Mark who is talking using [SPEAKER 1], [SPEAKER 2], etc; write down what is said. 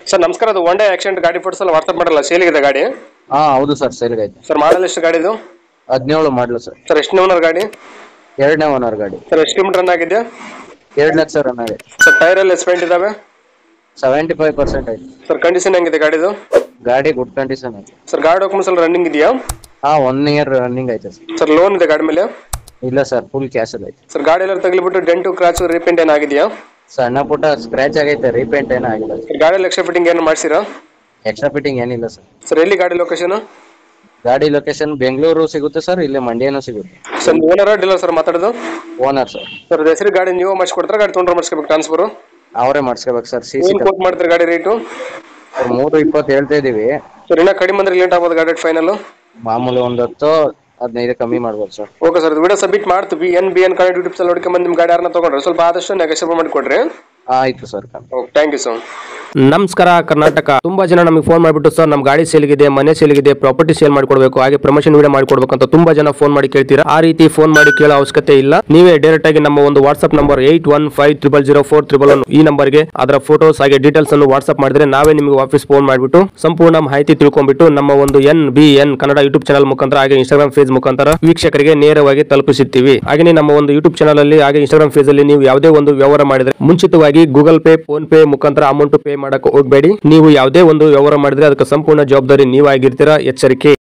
[SPEAKER 1] sir ನಮಸ್ಕಾರ ಅದು one day accident ಗಾಡಿ ಫೋಟೋಸ್ ಎಲ್ಲ ವಾಟ್ಸಪ್ ಮಾಡಲ್ಲ ಸೇಲಿಗಿದೆ ಗಾಡಿ
[SPEAKER 2] ಹಾ ಹೌದು ಸರ್ ಸೇಲ್ಗೈತೆ
[SPEAKER 1] ಸರ್ ಮಾಡಲ್ ಎಷ್ಟು ಗಾಡಿದು
[SPEAKER 2] ಹದಿನೇಳು ಮಾಡಲು ಸರ್
[SPEAKER 1] ಸರ್ ಎಷ್ಟು ಓನರ್ ಗಾಡಿ
[SPEAKER 2] ಎರಡನೇ ಓನರ್ ಗಾಡಿ
[SPEAKER 1] ಸರ್ ಎಷ್ಟು ಕಿಲೋಮೀಟರ್ ರನ್ ಆಗಿದೆ
[SPEAKER 2] ಎರಡು ಲಕ್ಷ ರನ್ ಆಗಿದೆ
[SPEAKER 1] ಸರ್ ಟೈರ್ ಎಲ್ಲ ಎಸ್ಪೆಂಟ್ ಇದಾವೆ
[SPEAKER 2] ಸೆವೆಂಟಿ ಫೈವ್ ಪರ್ಸೆಂಟ್ ಐತೆ
[SPEAKER 1] ಸರ್ ಕಂಡೀಷನ್ ಹೆಂಗಿದೆ ಗಾಡಿದು
[SPEAKER 2] ಗಾಡಿ ಗುಡ್ ಕಂಡೀಷನ್ ಐತೆ
[SPEAKER 1] ಸರ್ ಗಾಡಿ ಡಾಕ್ಯುಮೆಂಟ್ಸ್ ಎಲ್ಲ ರನ್ನಿಂಗ್ ಇದೆಯಾ
[SPEAKER 2] ಹಾ ಒನ್ ಇಯರ್ ರನ್ನಿಂಗ್ ಐತೆ ಸರ್
[SPEAKER 1] ಸರ್ ಲೋನ್ ಇದೆ ಗಾಡಿ ಮೇಲೆ
[SPEAKER 2] ಇಲ್ಲ ಸರ್ ಫುಲ್ ಕ್ಯಾಶ್ ಅಲ್ಲಿ ಐತೆ
[SPEAKER 1] ಸರ್ ಗಾಡಿ ಎಲ್ಲ ತಗಲಿಬಿಟ್ಟು ಡೆಂಟು ಕ್ರಾಚು ರೀಪೇಂಟ್ ಏನಾಗಿದೆಯಾ
[SPEAKER 2] ಸಣ್ಣ ಪುಟ್ಟ ಸ್ಕ್ರಾಚ್ ಆಗೈತೆ ರೀಪೇಂಟ್ ಏನೂ ಆಗಿಲ್ಲ ಸರ್
[SPEAKER 1] ಸರ್ ಗಾಡಿ ಎಕ್ಸ್ಟ್ರಾ ಫಿಟ್ಟಿಂಗ್ ಏನು ಮಾಡ್ಸಿರಾ
[SPEAKER 2] ಎಕ್ಸ್ಟ್ರಾ ಫಿಟ್ಟಿಂಗ್ ಏನಿಲ್ಲ ಸರ್
[SPEAKER 1] ಸರ್ ಎಲ್ಲಿ ಗಾಡಿ ಲೊಕೇಶನ್
[SPEAKER 2] ಗಾಡಿ ಲೊಕೇಶನ್ ಬೆಂಗಳೂರು ಸಿಗುತ್ತೆ ಸರ್ ಇಲ್ಲಿ ಮಂಡ್ಯನೂ ಸಿಗುತ್ತೆ
[SPEAKER 1] ಸರ್ ಓನರ್ ಡೀಲರ್ ಸರ್ ಮಾತಾಡೋದು
[SPEAKER 2] ಓನರ್ ಸರ್
[SPEAKER 1] ಸರ್ ಹೆಸರು ಗಾಡಿ ನೀವು ಮಾಡಿಸ್ಕೊಡ್ತಾರೆ ಗಾಡಿ ತೊಗೊಂಡ್ರೆ ಮಾಡಿಸ್ಕೋಬೇಕು ಟ್ರಾನ್ಸ್ಫರು
[SPEAKER 2] ಅವರೇ ಮಾಡಿಸ್ಕೋಬೇಕು ಸರ್ ಸಿ ಸಿ
[SPEAKER 1] ಏನು ಕೋಟ್ ಮಾಡ್ತಾರೆ ಗಾಡಿ ರೇಟು
[SPEAKER 2] ಮೂರು ಇಪ್ಪತ್ತು ಹೇಳ್ತಾ ಇದೀವಿ
[SPEAKER 1] ಸರ್ ಇನ್ನೂ ಕಡಿಮೆ ಅಂದ್ರೆ ಲೇಟ್ ಆಗ್ಬೋದು ಗಾಡಿ ಫೈನಲ್
[SPEAKER 2] ಮಾಮೂಲಿ ಒಂದು ಹತ್ತು ಹದಿನೈದು ಕಮ್ಮಿ ಮಾಡ್ಬೋದು sir
[SPEAKER 1] okay sir video submit ಮಾಡ್ತೀವಿ N B N Kannada YouTube channel ನೋಡ್ಕೊಂಬಂದು ನಿಮ್ಮ ಗಾಡಿ ಯಾರನ್ನ ತೊಗೊಂಡ್ರೆ ಸ್ವಲ್ಪ ಆದಷ್ಟು ನೆಗೋಷಿಯೇಟ್ ಮಾಡಿಕೊಡ್ರಿ
[SPEAKER 2] ಆಯ್ತು sir
[SPEAKER 1] okay thank you sir
[SPEAKER 3] ನಮಸ್ಕಾರ ಕರ್ನಾಟಕ ತುಂಬಾ ಜನ ನಮಗೆ ಫೋನ್ ಮಾಡಿಬಿಟ್ಟು ಸರ್ ನಮ್ಮ ಗಾಡಿ ಸೇಲ್ಗಿದೆ ಮನೆ ಸೇಲ್ಗಿದೆ ಪ್ರಾಪರ್ಟಿ ಸೇಲ್ ಮಾಡ್ಕೊಡ್ಬೇಕು ಹಾಗೆ ಪ್ರಮೋಷನ್ ವಿಡಿಯೋ ಮಾಡ್ಕೊಡ್ಬೇಕು ಅಂತ ತುಂಬಾ ಜನ ಫೋನ್ ಮಾಡಿ ಕೇಳ್ತೀರಾ ಆ ರೀತಿ ಫೋನ್ ಮಾಡಿ ಕೇಳೋ ಅವಶ್ಯಕತೆ ಇಲ್ಲ ನೀವೇ ಡೈರೆಕ್ಟ್ ಆಗಿ ನಮ್ಮ ಒಂದು WhatsApp number eight one five triple zero four triple one ಈ ನಂಬರ್ಗೆ ಅದರ ಫೋಟೋಸ್ ಹಾಗೆ ಡೀಟೇಲ್ಸ್ ಅನ್ನು ವಾಟ್ಸ್ಆಪ್ ಮಾಡಿದ್ರೆ ನಾವೇ ನಿಮಗೆ ವಾಪಸ್ ಫೋನ್ ಮಾಡಿಬಿಟ್ಟು ಸಂಪೂರ್ಣ ಮಾಹಿತಿ ತಿಳ್ಕೊಂಡ್ಬಿಟ್ಟು ನಮ್ಮ ಒಂದು N B N Kannada YouTube channel ಮುಖಾಂತರ ಹಾಗೆ ಇನ್ಸ್ಟಾಗ್ರಾಮ್ ಫೇಸ್ ಮುಖಾಂತರ ವೀಕ್ಷಕರಿಗೆ ನೇರವಾಗಿ ತಲುಪಿಸುತ್ತೀವಿ ಹಾಗೆ ನಮ್ಮ ಒಂದು ಯೂಟ್ಯೂಬ್ ಚಾನಲ್ ಅಲ್ಲಿ ಹಾಗೆ ಇನ್ಸ್ಟಾಗ್ರಾಮ್ ಫೇಸ್ ಅಲ್ಲಿ ನೀವು ಯಾವುದೇ ಒಂದು ವ್ಯವಹಾರ ಮಾಡಿದ್ರೆ ಮುಂಚಿತವಾಗಿ ಗೂಗಲ್ ಪೇ ಫೋನ್ ಪೇ ಮುಖಾಂತರ ಅಮೌಂಟ್ ಪೇ ಮಾಡಕ್ಕೆ ಹೋಗಬೇಡಿ ನೀವು ಯಾವುದೇ ಒಂದು ವ್ಯವಹಾರ ಮಾಡಿದ್ರೆ ಅದಕ್ಕೆ ಸಂಪೂರ್ಣ ಜವಾಬ್ದಾರಿ ನೀವಾಗಿರ್ತೀರಾ ಎಚ್ಚರಿಕೆ